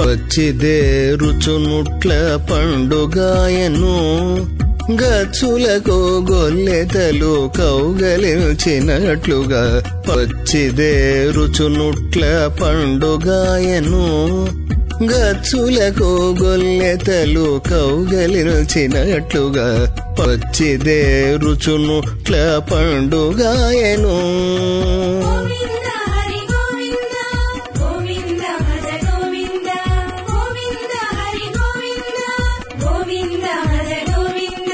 పచ్చిదే రుచునుట్ల పండుగాయను గచ్చులకు గొల్లెతలు కౌగలించినట్లుగా పచ్చిదే రుచునుట్ల పండుగాయను గచ్చులకు గొల్లెతలు కౌగలించినట్లుగా పచ్చిదే రుచునుట్ల పండుగాయను గోవింద హరి గోవింద గోవింద భజ గోవింద గోవింద హరి గోవింద గోవింద భజ గోవింద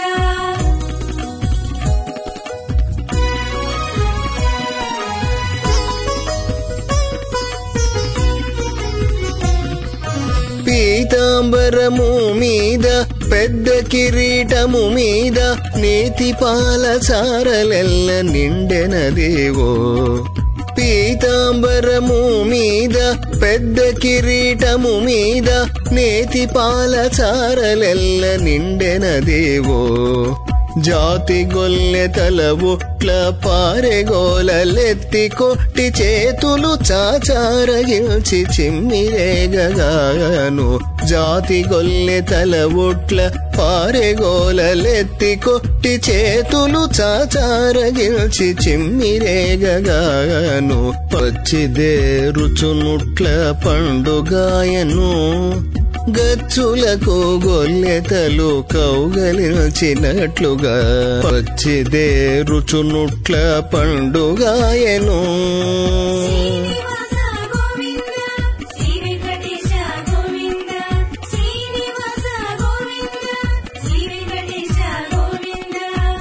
పీతాంబరము మీద పెద్ద కిరీటము మీద నేతి పాల చారలెల్ల నిండెనదేవో పీతాంబరము మీద పెద్ద కిరీటము మీద నేతి పాల చారలెల్ల నిండెనదేవో జాతి గొల్లె తలబుట్ల పారెగోలెత్తి కొట్టి చేతులు చాచారగిల్చి చిమ్మిరేగగాను జాతి గొల్లె తలబుట్ల పారెగోలెత్తి కొట్టి చేతులు చాచారగిల్చి చిమ్మిరేగగాను పచ్చిదే రుచునుట్ల పండుగాయను గచ్చులకు గొల్లెతలు కౌగలించినట్లుగా పచ్చిదే రుచునుట్ల పండుగాయను శ్రీనివాస గోవింద శ్రీ వెంకటేశ గోవింద శ్రీనివాస గోవింద శ్రీ వెంకటేశ గోవింద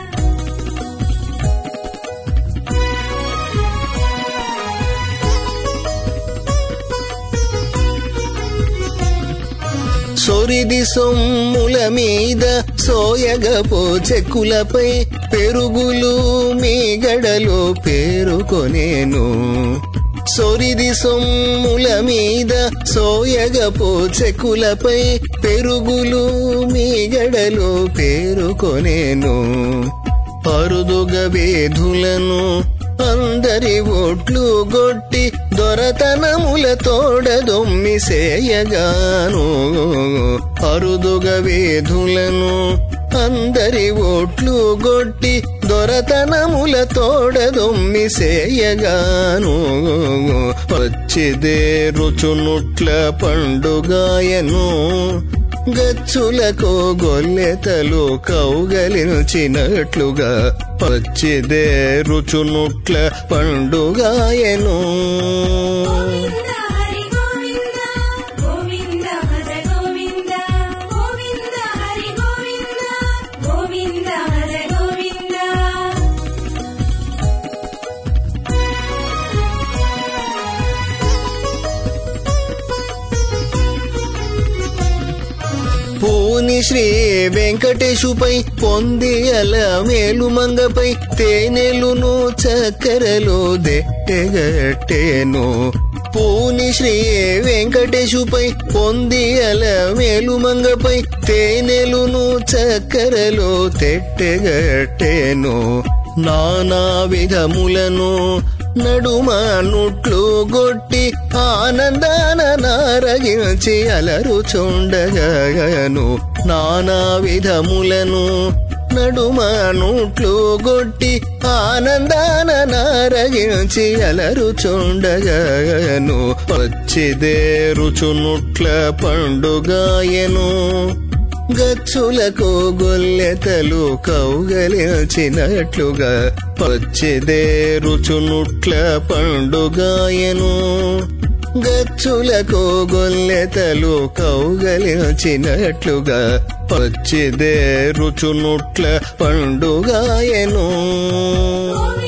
సొరిది సొమ్ముల మీద సోయగపో చెక్కులపై పెరుగులు మీగడలు పేరుకొనేను సొరిది సొమ్ముల మీద సోయగపో చెక్కులపై పెరుగులు మీగడలు పేరుకొనేను అరుదుగ వేధులను అందరి ఓట్లు గొట్టి దొరతనముల తోడ దొమ్మి సేయగాను అరుదుగ వేధులను అందరి ఓట్లు గొట్టి దొరతనముల తోడ దొమ్మి సేయగాను పచ్చిదే రుచునుట్ల పండుగాయను గచ్చులకు గొల్లెతలు కౌగలించినట్లుగా పచ్చిదే రుచునుట్ల పండుగాయను గోవింద హరి గోవింద గోవింద భజ గోవింద గోవింద హరి గోవింద గోవింద భజ గోవింద పూని శ్రీ వెంకటేశుపై పొంది అల మేలుమంగపై తేనెలును చక్కెరలు దెట్టెగట్టేను పూని శ్రీ వెంకటేశుపై పొంది అల మేలుమంగపై తేనెలును చక్కెరలు తెట్టెగట్టేను నానా విధములను నడుమ నుట్లు గొట్టి ఆనందాన నారగించి అలరుచుండగను నానా విధములను నడుమ నుట్లు గొట్టి ఆనందాన నారగించి అలరుచుండగను పచ్చిదే రుచునుట్ల పండుగాయను గచ్చులకు గొల్లెతలు కౌగలించినట్లుగా పచ్చిదే రుచునుట్ల పండుగాయను గచ్చులకు గొల్లెతలు కౌగలించినట్లుగా పచ్చిదే రుచునుట్ల పండుగాయను గోవింద